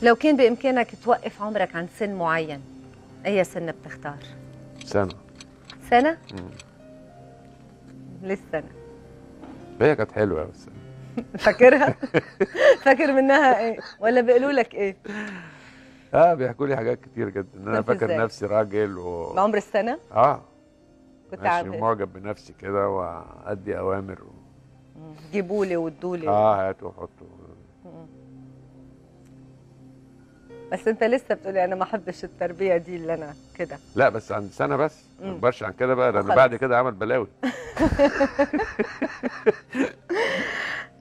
لو كان بامكانك توقف عمرك عند سن معين اي سن بتختار سنه سنه مم. ليه السنه هي كانت حلوه بس فاكرها فاكر منها ايه ولا بيقولوا لك ايه اه بيحكوا لي حاجات كتير جدا ان انا طب فاكر إزاي؟ نفسي راجل و بعمر السنه اه كنت ماشي عامل معجب بنفسي كده وادي اوامر و... جيبوا لي وادوا لي اه هاتوا وحطوا بس انت لسه بتقولي انا ما احبش التربيه دي اللي انا كده لا بس عند سنه بس ما مم. اكبرش عن كده بقى لان وخلاص. بعد كده عمل بلاوي